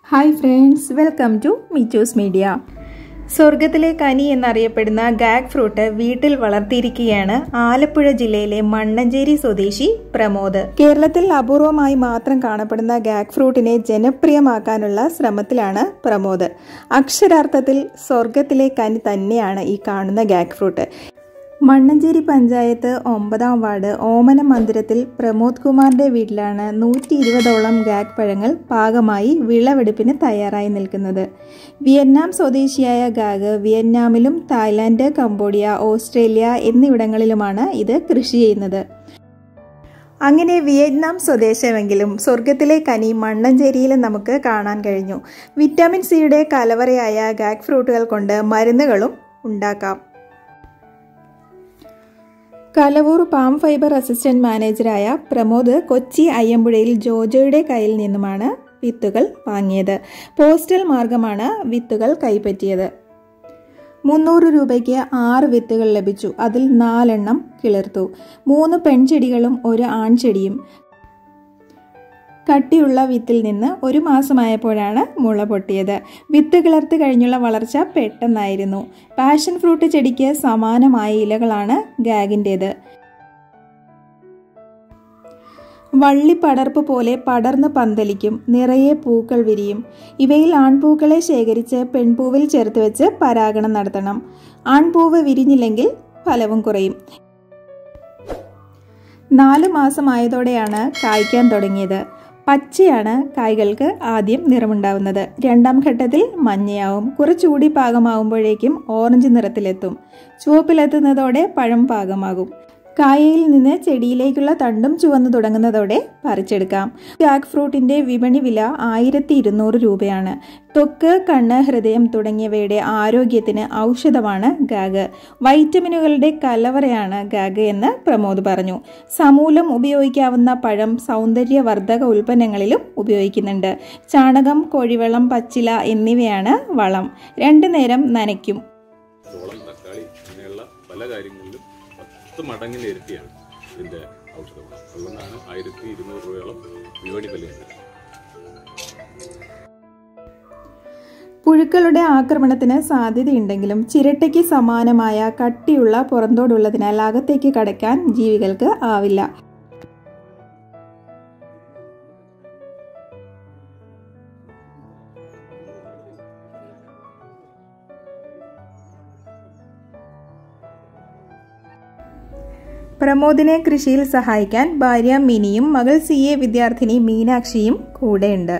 hi friends welcome to Michus media സ്വർഗത്തിലെ കനി എന്നറിയപ്പെടുന്ന ഗാഗ് ഫ്രൂട്ട് വീട്ടിൽ വളർത്തിയിരിക്കുകയാണ് ആലപ്പുഴ ജില്ലയിലെ മണ്ണഞ്ചേരി സ്വദേശി പ്രമോദ് കേരളത്തിൽ അപൂർവമായി മാത്രം കാണപ്പെടുന്ന ഗാഗ് ഫ്രൂട്ടിനെ ജനപ്രിയമാക്കാനുള്ള ശ്രമത്തിലാണ് പ്രമോദ് അക്ഷരാർത്ഥത്തിൽ സ്വർഗത്തിലെ കനി തന്നെയാണ് ഈ കാണുന്ന ഗാഗ് ഫ്രൂട്ട് മണ്ണഞ്ചേരി പഞ്ചായത്ത് ഒമ്പതാം വാർഡ് ഓമന മന്ദിരത്തിൽ പ്രമോദ് കുമാറിന്റെ വീട്ടിലാണ് നൂറ്റി ഇരുപതോളം ഗാഗ് പഴങ്ങൾ പാകമായി വിളവെടുപ്പിന് തയ്യാറായി നിൽക്കുന്നത് വിയറ്റ്നാം സ്വദേശിയായ ഗാഗ് വിയറ്റ്നാമിലും തായ്ലാന്റ് കംബോഡിയ ഓസ്ട്രേലിയ എന്നിവിടങ്ങളിലുമാണ് ഇത് കൃഷി ചെയ്യുന്നത് അങ്ങനെ വിയറ്റ്നാം സ്വദേശമെങ്കിലും സ്വർഗത്തിലെ കനി മണ്ണഞ്ചേരിയിൽ നമുക്ക് കാണാൻ കഴിഞ്ഞു വിറ്റാമിൻ സിയുടെ കലവറയായ ഗാഗ് ഫ്രൂട്ടുകൾ കൊണ്ട് മരുന്നുകളും ഉണ്ടാക്കാം കലവൂർ പാം ഫൈബർ അസിസ്റ്റന്റ് മാനേജറായ പ്രമോദ് കൊച്ചി അയ്യമ്പുഴയിൽ ജോജോയുടെ കയ്യിൽ നിന്നുമാണ് വിത്തുകൾ വാങ്ങിയത് പോസ്റ്റൽ മാർഗമാണ് വിത്തുകൾ കൈപ്പറ്റിയത് മുന്നൂറ് രൂപയ്ക്ക് ആറ് വിത്തുകൾ ലഭിച്ചു അതിൽ നാലെണ്ണം കിളിർത്തു മൂന്ന് പെൺചെടികളും ഒരു ആൺചെടിയും കട്ടിയുള്ള വിത്തിൽ നിന്ന് ഒരു മാസമായപ്പോഴാണ് മുള പൊട്ടിയത് വിത്ത് കിളർത്ത് കഴിഞ്ഞുള്ള വളർച്ച പെട്ടെന്നായിരുന്നു പാഷൻ ഫ്രൂട്ട് ചെടിക്ക് സമാനമായ ഇലകളാണ് ഗാഗിൻ്റേത് വള്ളി പടർപ്പ് പോലെ പടർന്ന് പന്തലിക്കും നിറയെ പൂക്കൾ വിരിയും ഇവയിൽ ആൺപൂക്കളെ ശേഖരിച്ച് പെൺപൂവിൽ ചേർത്ത് വെച്ച് പരാഗണം നടത്തണം ആൺപൂവ് വിരിഞ്ഞില്ലെങ്കിൽ ഫലവും കുറയും നാല് മാസമായതോടെയാണ് കായ്ക്കാൻ തുടങ്ങിയത് പച്ചയാണ് കായ്കൾക്ക് ആദ്യം നിറമുണ്ടാവുന്നത് രണ്ടാം ഘട്ടത്തിൽ മഞ്ഞയാവും കുറച്ചുകൂടി പാകമാവുമ്പോഴേക്കും ഓറഞ്ച് നിറത്തിലെത്തും ചുവപ്പിലെത്തുന്നതോടെ പഴം പാകമാകും കായയിൽ നിന്ന് ചെടിയിലേക്കുള്ള തണ്ടും ചുവന്നു തുടങ്ങുന്നതോടെ പറിച്ചെടുക്കാം ജാക്ക് ഫ്രൂട്ടിന്റെ വിപണി വില ആയിരത്തി ഇരുന്നൂറ് രൂപയാണ് ത്വക്ക് കണ്ണ് ഹൃദയം തുടങ്ങിയവയുടെ ആരോഗ്യത്തിന് ഔഷധമാണ് ഗാഗ് വൈറ്റമിനുകളുടെ കലവറയാണ് ഗാഗ് എന്ന് പ്രമോദ് പറഞ്ഞു സമൂലം ഉപയോഗിക്കാവുന്ന പഴം സൗന്ദര്യവർദ്ധക ഉൽപ്പന്നങ്ങളിലും ഉപയോഗിക്കുന്നുണ്ട് ചാണകം കോഴിവെള്ളം പച്ചില എന്നിവയാണ് വളം രണ്ടു നേരം നനയ്ക്കും ചോളം തക്കാളി ഇങ്ങനെയുള്ള പല കാര്യങ്ങളിലും പത്ത് മടങ്ങിന് ഇരട്ടിയാണ് ഇതിന്റെ ഔഷധ ഗുണം അതുകൊണ്ടാണ് ആയിരത്തി ഇരുന്നൂറ് രൂപയോളം വിപണി വിലയുണ്ട് പുഴുക്കളുടെ ആക്രമണത്തിന് സാധ്യതയുണ്ടെങ്കിലും ചിരട്ടയ്ക്ക് സമാനമായ കട്ടിയുള്ള പുറന്തോടുള്ളതിനാൽ അകത്തേക്ക് കടക്കാൻ ജീവികൾക്ക് ആവില്ല പ്രമോദിനെ കൃഷിയിൽ സഹായിക്കാൻ ഭാര്യ മിനിയും മകൾ സി എ വിദ്യാർത്ഥിനി മീനാക്ഷിയും കൂടെയുണ്ട്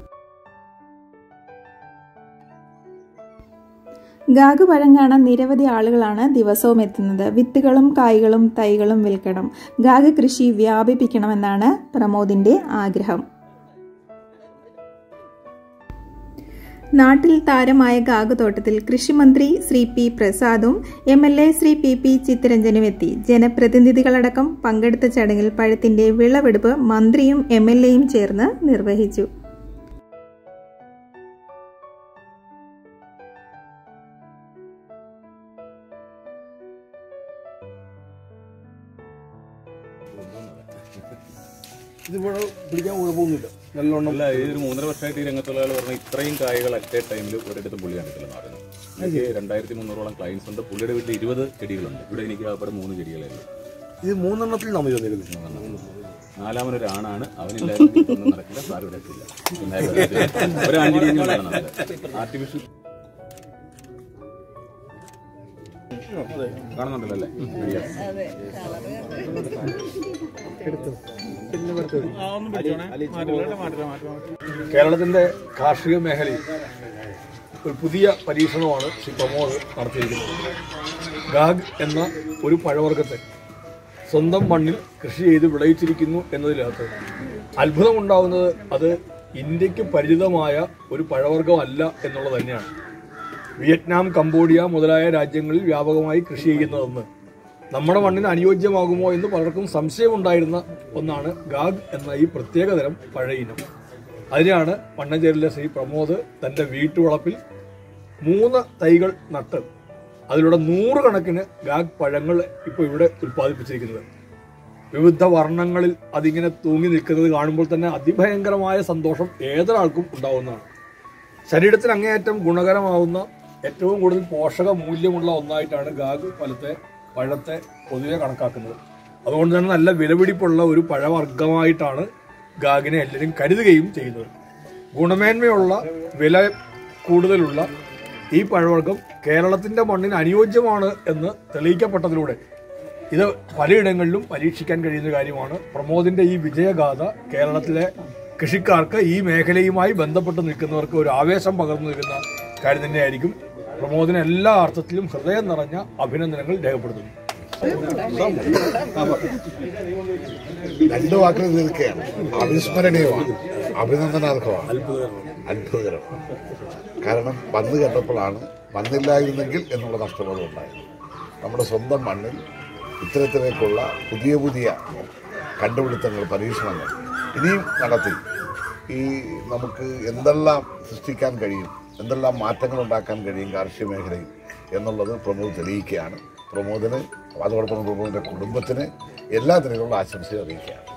ഗാഗ് പഴം കാണാൻ നിരവധി ആളുകളാണ് ദിവസവും എത്തുന്നത് വിത്തുകളും കായ്കളും തൈകളും വിൽക്കണം ഗാഗ് കൃഷി വ്യാപിപ്പിക്കണമെന്നാണ് പ്രമോദിന്റെ ആഗ്രഹം നാട്ടിൽ താരമായ ഗാഗ് തോട്ടത്തിൽ കൃഷിമന്ത്രി ശ്രീ പി പ്രസാദും M L A Shri P P ചിത്തരഞ്ജനും എത്തി ജനപ്രതിനിധികളടക്കം പങ്കെടുത്ത ചടങ്ങിൽ പഴത്തിന്റെ വിളവെടുപ്പ് മന്ത്രിയും എം എൽ എയും ചേർന്ന് നിർവഹിച്ചു ഇതിവിടെ പിടിക്കാൻ കുഴപ്പമൊന്നുമില്ല നല്ലോണം അല്ല ഇതൊരു മൂന്നര വർഷമായിട്ട് ഈ രംഗത്തുള്ള ആൾ പറഞ്ഞ ഇത്രയും കായകൾ അറ്റ് എ ടൈമിൽ ഒരിടത്തും പുള്ളി കണ്ടിട്ടില്ലെന്ന് പറയുന്നത് എനിക്ക് രണ്ടായിരത്തി മുന്നൂറോളം ക്ലയൻസ് ഉണ്ട് പുള്ളിയുടെ വീട്ടിൽ ഇരുപത് ചെടികളുണ്ട് ഇവിടെ എനിക്ക് അവിടെ മൂന്ന് ചെടികളേ ഉള്ളൂ ഇത് മൂന്നെണ്ണത്തിൽ നമ്മൾ വന്നിരുന്നത് നാലാമനൊരു ആണാണ് അവനില്ലായിരുന്നു ഒന്നും നടക്കില്ല സാറ് വിടത്തില്ല ഒരു അഞ്ചിരി ആർട്ടിഫിഷ്യൽ കാണുന്നുണ്ടല്ലോ അല്ലേ കേരളത്തിന്റെ കാർഷിക മേഖലയിൽ ഒരു പുതിയ പരീക്ഷണമാണ് ശ്രീ പ്രമോദ് നടത്തിയിരിക്കുന്നത് ഗാഗ് എന്ന ഒരു പഴവർഗത്തെ സ്വന്തം മണ്ണിൽ കൃഷി ചെയ്ത് വിളയിച്ചിരിക്കുന്നു എന്നതിനകത്ത് അത്ഭുതമുണ്ടാവുന്നത് അത് ഇന്ത്യക്ക് പരിചിതമായ ഒരു പഴവർഗമല്ല എന്നുള്ളത് തന്നെയാണ് വിയറ്റ്നാം കംബോഡിയ മുതലായ രാജ്യങ്ങളിൽ വ്യാപകമായി കൃഷി ചെയ്യുന്നതെന്ന് നമ്മുടെ മണ്ണിന് അനുയോജ്യമാകുമോ എന്ന് പലർക്കും സംശയമുണ്ടായിരുന്ന ഒന്നാണ് ഗാഗ് എന്ന ഈ പ്രത്യേകതരം പഴയിനം അതിനാണ് മണ്ണഞ്ചേരിലെ ശ്രീ പ്രമോദ് തൻ്റെ വീട്ടുവളപ്പിൽ മൂന്ന് തൈകൾ നട്ട് അതിലൂടെ നൂറുകണക്കിന് ഗാഗ് പഴങ്ങൾ ഇപ്പോൾ ഇവിടെ ഉൽപ്പാദിപ്പിച്ചിരിക്കുന്നത് വിവിധ വർണ്ണങ്ങളിൽ അതിങ്ങനെ തൂങ്ങി നിൽക്കുന്നത് കാണുമ്പോൾ തന്നെ അതിഭയങ്കരമായ സന്തോഷം ഏതൊരാൾക്കും ഉണ്ടാവുന്നതാണ് ശരീരത്തിന് അങ്ങേയറ്റം ഗുണകരമാവുന്ന ഏറ്റവും കൂടുതൽ പോഷക മൂല്യമുള്ള ഒന്നായിട്ടാണ് ഗാഗ് ഫലത്തെ പഴത്തെ പൊതുവെ കണക്കാക്കുന്നത് അതുകൊണ്ട് തന്നെ നല്ല വിലപിടിപ്പുള്ള ഒരു പഴവർഗ്ഗമായിട്ടാണ് ഗാഗിനെ എല്ലാവരും കരുതുകയും ചെയ്യുന്നത് ഗുണമേന്മയുള്ള വില കൂടുതലുള്ള ഈ പഴവർഗ്ഗം കേരളത്തിന്റെ മണ്ണിന് അനുയോജ്യമാണ് എന്ന് തെളിയിക്കപ്പെട്ടതിലൂടെ ഇത് പലയിടങ്ങളിലും പരീക്ഷിക്കാൻ കഴിയുന്ന കാര്യമാണ് പ്രമോദിന്റെ ഈ വിജയഗാഥ കേരളത്തിലെ കൃഷിക്കാർക്ക് ഈ മേഖലയുമായി ബന്ധപ്പെട്ട് നിൽക്കുന്നവർക്ക് ഒരു ആവേശം പകർന്നു നൽകുന്ന കാര്യം തന്നെയായിരിക്കും പ്രമോദിന് എല്ലാ അർത്ഥത്തിലും ഹൃദയം നിറഞ്ഞ അഭിനന്ദനങ്ങൾ രേഖപ്പെടുത്തുന്നു രണ്ട് വാക്കിൽ നിൽക്കുകയാണ് അവിസ്മരണീയമാണ് അഭിനന്ദനാർഹമാണ് അത്ഭുതകരം കാരണം വന്ന് കണ്ടപ്പോഴാണ് വന്നില്ലായിരുന്നെങ്കിൽ എന്നുള്ള നഷ്ടബോധം ഉണ്ടായത് നമ്മുടെ സ്വന്തം മണ്ണിൽ ഇത്തരത്തിലേക്കുള്ള പുതിയ പുതിയ കണ്ടുപിടുത്തങ്ങൾ പരീക്ഷണങ്ങൾ ഇനിയും നടത്തി ഈ നമുക്ക് എന്തെല്ലാം സൃഷ്ടിക്കാൻ കഴിയും എന്തെല്ലാം മാറ്റങ്ങൾ ഉണ്ടാക്കാൻ കഴിയും കാർഷിക മേഖലയിൽ എന്നുള്ളത് പ്രമോദ് തെളിയിക്കുകയാണ് പ്രമോദിന് അതോടൊപ്പം പ്രമോദിന്റെ കുടുംബത്തിന് എല്ലാ തരത്തിലുള്ള ആശംസയും അറിയിക്കുകയാണ്